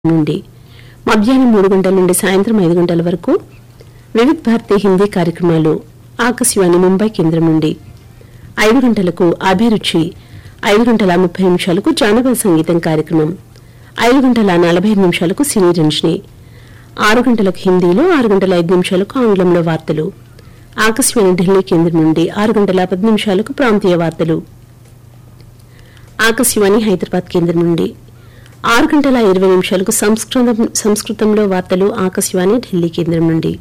నుండి మధ్యాహ్నం మూడు గంటల నుండి సాయంత్రం ఐదు గంటల వరకు వివిధ్ భారతి హిందీ కార్యక్రమాలు ఆకాశవాణి ముంబై కేంద్రం నుండి ఐదు గంటలకు అభిరుచి ఐదు గంటల ముప్పై నిమిషాలకు జానపద సంగీతం కార్యక్రమం ఐదు గంటల నలభై ఐదు నిమిషాలకు సినీ రంజని ఆరు గంటలకు హిందీలో ఆరు గంటల ఐదు నిమిషాలకు ఆంగ్లంలో వార్తలు ఆకాశవాణి ఢిల్లీ కేంద్రం నుండి ఆరు గంటల పది నిమిషాలకు ప్రాంతీయ వార్తలు ఆకాశవాణి హైదరాబాద్ కేంద్రం నుండి ఆరు గంటల ఇరవై నిమిషాలకు సంస్కృతం సంస్కృతంలో వార్తలు ఆకాశవాణి ఢిల్లీ కేంద్రం నుండి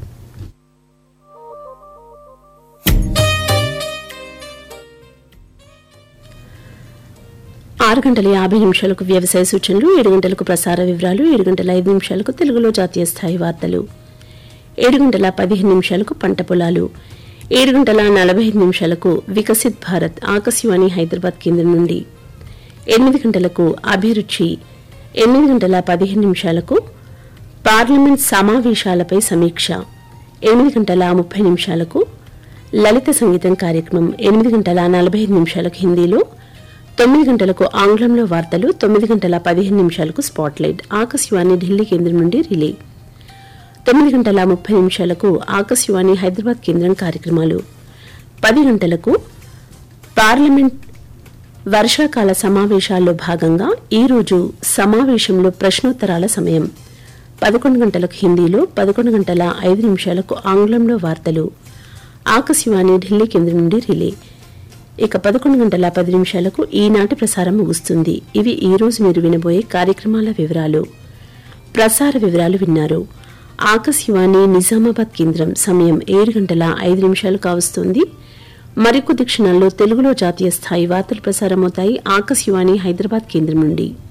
ఆరు గంటల యాభై నిమిషాలకు వ్యవసాయ సూచనలు ఏడు గంటలకు ప్రసార వివరాలు ఏడు గంటల ఐదు నిమిషాలకు తెలుగులో జాతీయ స్థాయి వార్తలు ఏడు గంటల పదిహేను నిమిషాలకు పంట పొలాలు ఏడు గంటల నలభై ఐదు నిమిషాలకు వికసిత్ భారత్ ఆకాశవాణి హైదరాబాద్ కేంద్రం నుండి ఎనిమిది గంటలకు అభిరుచి ఎనిమిది గంటల పదిహేను నిమిషాలకు పార్లమెంట్ సమావేశాలపై సమీక్ష ఎనిమిది గంటల ముప్పై నిమిషాలకు లలిత సంగీతం కార్యక్రమం ఎనిమిది గంటల నలభై ఐదు నిమిషాలకు హిందీలో తొమ్మిది గంటలకు ఆంగ్లంలో వార్తలు తొమ్మిది గంటల పదిహేను నిమిషాలకు స్పాట్లైట్ ఆకాశవాణి ఢిల్లీ కేంద్రం నుండి రిలే తొమ్మిది గంటల ముప్పై నిమిషాలకు ఆకాశవాణి హైదరాబాద్ కేంద్రం కార్యక్రమాలు పది గంటలకు పార్లమెంట్ వర్షాకాల సమావేశాల్లో భాగంగా ఈ రోజు సమావేశంలో ప్రశ్నోత్తరాల సమయం పదకొండు గంటలకు హిందీలో పదకొండు గంటల ఐదు నిమిషాలకు ఆంగ్లంలో వార్తలు ఆకాశవాణి ఢిల్లీ కేంద్రం నుండి రిలే ఇక పదకొండు గంటల పది నిమిషాలకు ఈనాటి ప్రసారం ముగుస్తుంది ఇవి ఈ రోజు మీరు వినబోయే కార్యక్రమాల వివరాలు ప్రసార వివరాలు విన్నారు ఆకాశవాణి నిజామాబాద్ కేంద్రం సమయం ఏడు గంటల ఐదు నిమిషాలు కావస్తుంది మరికొద్ది క్షణాల్లో తెలుగులో జాతీయ స్థాయి వార్తలు ప్రసారమవుతాయి ఆకాశవాణి హైదరాబాద్ కేంద్రం నుండి